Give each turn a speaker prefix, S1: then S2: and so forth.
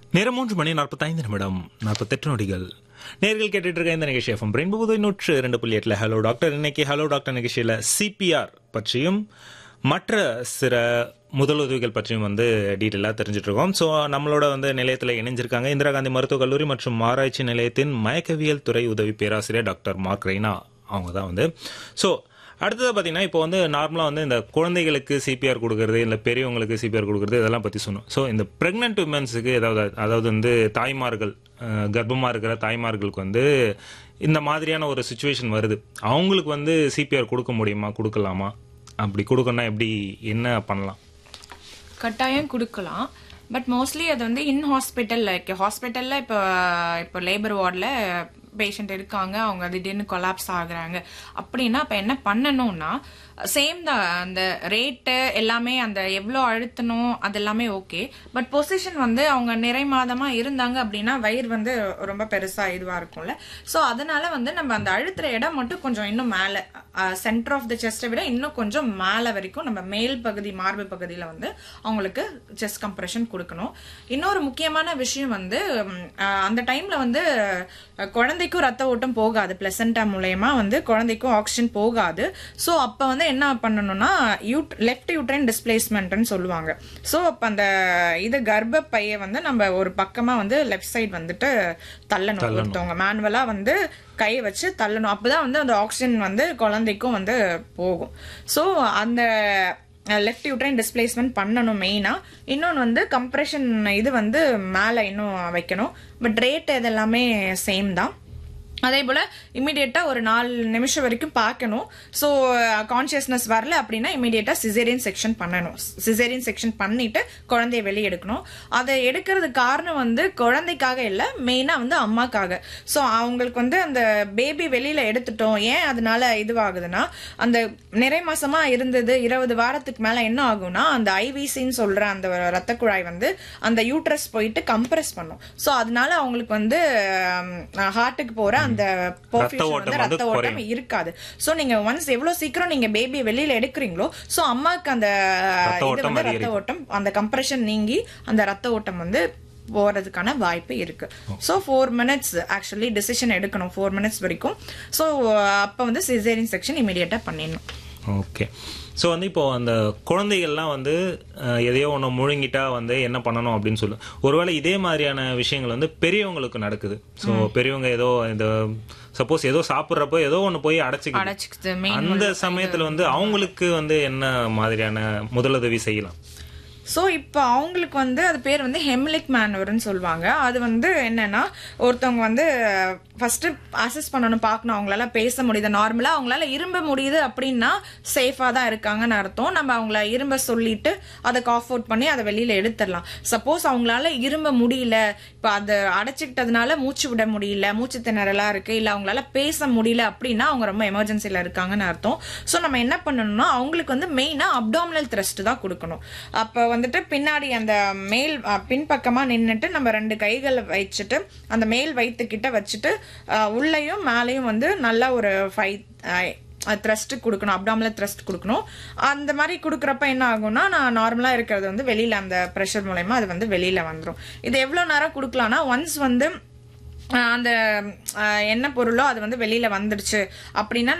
S1: நேரம் மூன்று மணி நாற்பத்தைந்து நிமிடம் நாற்பத்தெட்டு நொடிகள் நேர்கள் கேட்டுட்டு இருக்க இந்த நிகழ்ச்சி எஃப்எம் ரெயின்போ புதுவை நூற்று ரெண்டு புள்ளி எட்டுல ஹலோ டாக்டர் இன்னைக்கு ஹலோ டாக்டர் நிகழ்ச்சியில சிபிஆர் பற்றியும் மற்ற சில முதலுதவிகள் பற்றியும் வந்து டீட்டெயிலாக தெரிஞ்சுட்டு இருக்கோம் ஸோ நம்மளோட வந்து நிலையத்தில் இணைஞ்சிருக்காங்க இந்திரா காந்தி மருத்துவக் கல்லூரி மற்றும் ஆராய்ச்சி நிலையத்தின் மயக்கவியல் துறை உதவி பேராசிரியர் டாக்டர் மார்க் ரெய்னா அவங்க தான் வந்து ஸோ அடுத்தது பார்த்தீங்கன்னா இப்போ வந்து நார்மலாக வந்து இந்த குழந்தைகளுக்கு சிபிஆர் கொடுக்கறது இல்லை பெரியவங்களுக்கு சிபிஆர் கொடுக்கறது இதெல்லாம் பற்றி சொன்னோம் ஸோ இந்த ப்ரெக்னென்ட் உமன்ஸுக்கு ஏதாவது அதாவது வந்து தாய்மார்கள் அஹ், கர்ப்பமா இருக்கிற தாய்மார்களுக்கு வந்து இந்த மாதிரியான ஒரு சுச்சுவேஷன் வருது அவங்களுக்கு வந்து சிபிஆர் கொடுக்க முடியுமா கொடுக்கலாமா அப்படி கொடுக்கணும்னா எப்படி என்ன பண்ணலாம்
S2: கட்டாயம் கொடுக்கலாம் பட் மோஸ்ட்லி அது வந்து இன் ஹாஸ்பிட்டல் லைக் ஹாஸ்பிட்டலில் இப்போ இப்போ லேபர் வார்டில் பேஷண்ட் இருக்காங்க அவங்க திடீர்னு கொலாப்ஸ் ஆகுறாங்க அப்படின்னா அப்போ என்ன பண்ணணும்னா சேம் தான் அந்த ரேட்டு எல்லாமே அந்த எவ்வளோ அழுத்தணும் அது எல்லாமே ஓகே பட் பொசிஷன் வந்து அவங்க நிறை மாதமாக இருந்தாங்க அப்படின்னா வயிறு வந்து ரொம்ப பெருசாக இதுவாக இருக்கும்ல ஸோ அதனால வந்து நம்ம அந்த அழுத்துற இடம் மட்டும் கொஞ்சம் இன்னும் மேலே சென்டர் ஆஃப் த செஸ்ட்டை விட இன்னும் கொஞ்சம் மேலே வரைக்கும் நம்ம மேல் பகுதி மார்பு பகுதியில் வந்து அவங்களுக்கு செஸ்ட் கம்ப்ரெஷன் கொடுக்கணும் இன்னொரு முக்கியமான விஷயம் வந்து ம், அஹ், அந்த டைம்ல வந்து அஹ், குழந்தைக்கும் ரத்த ஓட்டம் போகாது பிளசண்டா மூலயமா வந்து குழந்தைக்கும் ஆக்சிஜன் போகாது ஸோ அப்போ வந்து என்ன பண்ணணும்னா யூட் லெஃப்ட் யூட்ரைன் டிஸ்பிளேஸ்மெண்ட்னு சொல்லுவாங்க ஸோ அப்போ அந்த இது கர்ப்ப பையை வந்து நம்ம ஒரு பக்கமா வந்து லெஃப்ட் சைடு வந்துட்டு தள்ளணும் ஒருத்தவங்க மேனுவலா வந்து கை வச்சு தள்ளணும் அப்பதான் வந்து அந்த ஆக்சிஜன் வந்து குழந்தைக்கும் வந்து போகும் ஸோ அந்த லெஃப்ட் யூட்ரைன் டிஸ்பிளேஸ்மெண்ட் பண்ணணும் மெயினாக இன்னொன்று வந்து கம்ப்ரெஷன் இது வந்து மேலே இன்னும் வைக்கணும் பட் ரேட் இதெல்லாமே சேம் தான் அதே போல் இமீடியட்டாக ஒரு நாலு நிமிஷம் வரைக்கும் பார்க்கணும் ஸோ கான்ஷியஸ்னஸ் வரல அப்படின்னா இமீடியட்டாக சிசேரியன் செக்ஷன் பண்ணணும் சிசேரியன் செக்ஷன் பண்ணிட்டு குழந்தைய வெளியே எடுக்கணும் அதை எடுக்கிறதுக்கு காரணம் வந்து குழந்தைக்காக இல்லை மெயினாக வந்து அம்மாக்காக ஸோ அவங்களுக்கு வந்து அந்த பேபி வெளியில் எடுத்துட்டோம் ஏன் அதனால இதுவாகுதுன்னா அந்த நிறை மாசமா இருந்தது இருபது வாரத்துக்கு மேலே என்ன ஆகும்னா அந்த ஐவிசின்னு சொல்கிற அந்த ரத்த குழாய் வந்து அந்த யூட்ரஸ் போயிட்டு கம்ப்ரெஸ் பண்ணும் ஸோ அதனால அவங்களுக்கு வந்து ஹார்ட்டுக்கு போகிற அந்த perfusion
S1: ஓட்டம்
S2: வந்து
S1: வந்து
S2: ரத்த ஓட்டம் இருக்காது ஸோ நீங்க ஒன்ஸ் எவ்வளவு சீக்கிரம் நீங்க பேபியை வெளியில எடுக்கிறீங்களோ ஸோ அம்மாக்கு அந்த
S1: ரத்த
S2: இது
S1: ஓட்டம்
S2: வந்து ரத்த
S1: அதிகரிக்கும்.
S2: ஓட்டம் அந்த கம்ப்ரெஷன் நீங்கி அந்த ரத்த ஓட்டம் வந்து போறதுக்கான வாய்ப்பு இருக்கு so four minutes actually decision எடுக்கணும் ஃபோர் மினிட்ஸ் வரைக்கும் ஸோ அப்போ வந்து சிசேரியன் செக்ஷன் இமீடியட்டா பண்ணிடணும்
S1: ஓகே ஸோ வந்து இப்போ அந்த குழந்தைகள்லாம் வந்து அஹ், எதையோ ஒன்று முழுங்கிட்டா வந்து என்ன பண்ணணும் அப்படின்னு சொல்லு ஒருவேளை இதே மாதிரியான விஷயங்கள் வந்து பெரியவங்களுக்கு நடக்குது ஸோ பெரியவங்க ஏதோ இந்த சப்போஸ் ஏதோ சாப்பிட்றப்போ ஏதோ ஒன்று போய் அடைச்சிக்கிது
S2: அடைச்சிக்குது மெயின்
S1: அந்த சமயத்துல வந்து அவங்களுக்கு வந்து என்ன மாதிரியான முதலுதவி செய்யலாம்
S2: ஸோ இப்போ அவங்களுக்கு வந்து அது பேர் வந்து ஹெம்லிக் மேனுவர்னு சொல்லுவாங்க அது வந்து என்னன்னா ஒருத்தவங்க வந்து ஃபர்ஸ்ட் அசஸ் பண்ணணும் பார்க்கணும் அவங்களால பேச முடியுது நார்மலாக அவங்களால இரும்ப முடியுது அப்படின்னா சேஃபாக தான் இருக்காங்கன்னு அர்த்தம் நம்ம அவங்கள இரும்ப சொல்லிட்டு அதை காஃப் அவுட் பண்ணி அதை வெளியில எடுத்துடலாம் சப்போஸ் அவங்களால இரும்ப முடியல இப்போ அதை அடைச்சிக்கிட்டதுனால மூச்சு விட முடியல மூச்சு திணறலா இருக்கு இல்லை அவங்களால பேச முடியல அப்படின்னா அவங்க ரொம்ப எமர்ஜென்சியில் இருக்காங்கன்னு அர்த்தம் ஸோ நம்ம என்ன பண்ணணும்னா அவங்களுக்கு வந்து மெயினாக அப்டாமினல் த்ரஸ்ட் தான் கொடுக்கணும் அப்போ வந்துட்டு பின்னாடி அந்த மேல் அஹ், பின்பக்கமா நின்னுட்டு நம்ம ரெண்டு கைகளை வச்சுட்டு அந்த மேல் வயிற்றுக்கிட்ட வச்சுட்டு அஹ், உள்ளேயும் மேலேயும் வந்து நல்லா ஒரு ஃபைவ் த்ரஸ்ட் கொடுக்கணும் அப்டாமில் த்ரஸ்ட் கொடுக்கணும் அந்த மாதிரி கொடுக்குறப்ப என்ன ஆகும்னா நான் நார்மலாக இருக்கிறது வந்து வெளியில் அந்த ப்ரெஷர் மூலயமா அது வந்து வெளியில் வந்துடும் இது எவ்வளோ நேரம் கொடுக்கலாம்னா ஒன்ஸ் வந்து அஹ், அந்த அஹ், என்ன பொருளோ அது வந்து வெளியில் வந்துடுச்சு அப்படின்னா